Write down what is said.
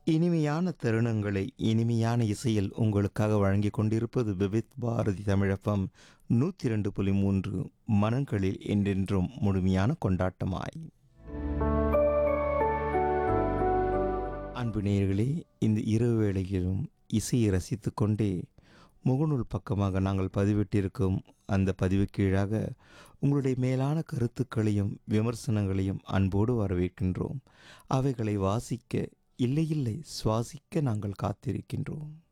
இனிமையான தருணங்களை இனிமையான இசையில் உங்களுக்காக வழங்கிக் கொண்டிருப்பது விவித் பாரதி தமிழப்பம் நூற்றி ரெண்டு புள்ளி மூன்று மனங்களில் என்றென்றும் முழுமையான கொண்டாட்டமாய் அன்பு நேயர்களே இந்த இரவு வேளையிலும் இசையை ரசித்துக் கொண்டே முகநூல் பக்கமாக நாங்கள் பதிவிட்டிருக்கும் அந்த பதிவு கீழாக உங்களுடைய மேலான கருத்துக்களையும் விமர்சனங்களையும் அன்போடு வரவேற்கின்றோம் அவைகளை வாசிக்க இல்லை இல்லை சுவாசிக்க நாங்கள் காத்திருக்கின்றோம்